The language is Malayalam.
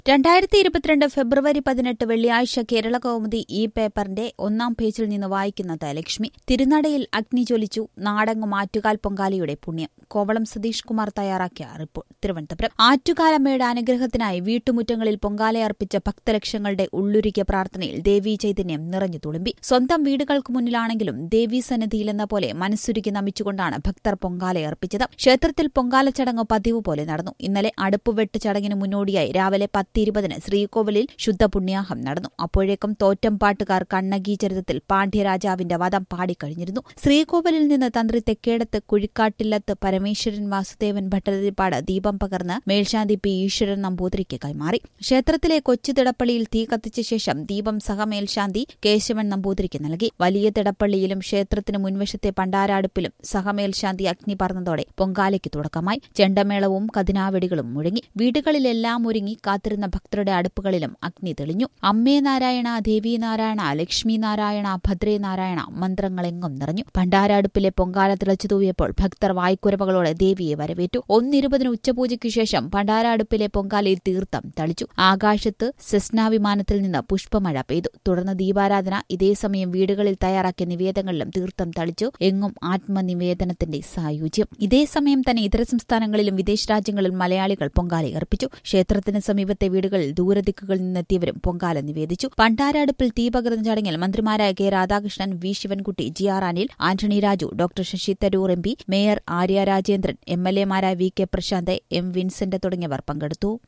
രണ്ടായിരത്തി ഇരുപത്തിരണ്ട് ഫെബ്രുവരി പതിനെട്ട് വെള്ളിയാഴ്ച കേരള കൗമുദി ഈ പേപ്പറിന്റെ ഒന്നാം പേജിൽ നിന്ന് വായിക്കുന്നത് ലക്ഷ്മി തിരുനടയിൽ അഗ്നി ജ്വലിച്ചു നാടങ്ങു മാറ്റുകാൽ പൊങ്കാലയുടെ പുണ്യം കോവളം സതീഷ് കുമാർ തയ്യാറാക്കിയ റിപ്പോർട്ട് തിരുവനന്തപുരം ആറ്റുകാലമ്മയുടെ അനുഗ്രഹത്തിനായി വീട്ടുമുറ്റങ്ങളിൽ പൊങ്കാലയർപ്പിച്ച ഭക്തലക്ഷങ്ങളുടെ ഉള്ളുരുക്കിയ പ്രാർത്ഥനയിൽ ദേവീ ചൈതന്യം നിറഞ്ഞു തുളുമ്പി സ്വന്തം വീടുകൾക്ക് മുന്നിലാണെങ്കിലും ദേവീ സന്നിധിയിലെന്ന പോലെ മനസ്സുരുക്കി നമിച്ചുകൊണ്ടാണ് ഭക്തർ പൊങ്കാലയർപ്പിച്ചത് ക്ഷേത്രത്തിൽ പൊങ്കാല ചടങ്ങ് പതിവ് പോലെ നടന്നു ഇന്നലെ അടുപ്പുവെട്ട് ചടങ്ങിന് മുന്നോടിയായി രാവിലെ പത്തിരുപതിന് ശ്രീകോവിലിൽ ശുദ്ധപുണ്യാഹം നടന്നു അപ്പോഴേക്കും തോറ്റംപാട്ടുകാർ കണ്ണകി ചരിതത്തിൽ പാണ്ഡ്യരാജാവിന്റെ വധം പാടിക്കഴിഞ്ഞിരുന്നു ശ്രീകോവിലിൽ നിന്ന് തന്ത്രി തെക്കേടത്ത് കുഴിക്കാട്ടില്ലത്ത് പരമേശ്വരൻ വാസുദേവൻ ഭട്ടതിരിപ്പാട് ദീപം പകർന്ന് മേൽശാന്തി പി ഈശ്വരൻ നമ്പൂതിരിക്ക് കൈമാറി ക്ഷേത്രത്തിലെ കൊച്ചു തിടപ്പള്ളിയിൽ തീ കത്തിച്ച ശേഷം ദീപം സഹമേൽശാന്തി കേശവൻ നമ്പൂതിരിക്ക് നൽകി വലിയ തിടപ്പള്ളിയിലും ക്ഷേത്രത്തിന് മുൻവശത്തെ പണ്ടാരാടുപ്പിലും സഹമേൽശാന്തി അഗ്നി പറന്നതോടെ പൊങ്കാലയ്ക്ക് തുടക്കമായി ചെണ്ടമേളവും കതിനാവെടികളും മുഴങ്ങി വീടുകളിലെല്ലാം ഒരുങ്ങി കാത്തിരുന്ന ഭക്തരുടെ അടുപ്പുകളിലും അഗ്നി തെളിഞ്ഞു അമ്മേ നാരായണ ദേവി നാരായണ ലക്ഷ്മി നാരായണ ഭദ്രേ നാരായണ മന്ത്രങ്ങളെങ്ങും നിറഞ്ഞു ഭണ്ഡാരാടുപ്പിലെ പൊങ്കാല തിളച്ചു തൂവിയപ്പോൾ ഭക്തർ വായ്ക്കുരവകളോടെ ദേവിയെ വരവേറ്റു ഒന്നിരുപതിന് ഉച്ചപൂജയ്ക്കു ശേഷം ഭണ്ഡാരാടുപ്പിലെ പൊങ്കാലയിൽ തീർത്ഥം തളിച്ചു ആകാശത്ത് സെസ്ന വിമാനത്തിൽ നിന്ന് പുഷ്പമഴ പെയ്തു തുടർന്ന് ദീപാരാധന ഇതേസമയം വീടുകളിൽ തയ്യാറാക്കിയ നിവേദങ്ങളിലും തീർത്ഥം തളിച്ചു എങ്ങും ആത്മനിവേദനത്തിന്റെ സായുജ്യം ഇതേസമയം തന്നെ ഇതര സംസ്ഥാനങ്ങളിലും വിദേശ രാജ്യങ്ങളിലും മലയാളികൾ പൊങ്കാലയർപ്പിച്ചു ക്ഷേത്രത്തിന് സമീപത്തെ വീടുകളിൽ ദൂരദിക്കുകളിൽ നിന്നെത്തിയവരും പൊങ്കാല നിവേദിച്ചു പണ്ടാരടുപ്പിൽ തീ പകർന്ന ചടങ്ങിൽ മന്ത്രിമാരായ K Radhakrishnan V Sivankutty G R Anil Antony Raju doctor Shashi Tharoor M P mayor Arya Rajendran M L എമാരായ V K Prashanth M Vincent തുടങ്ങിയവർ പങ്കെടുത്തു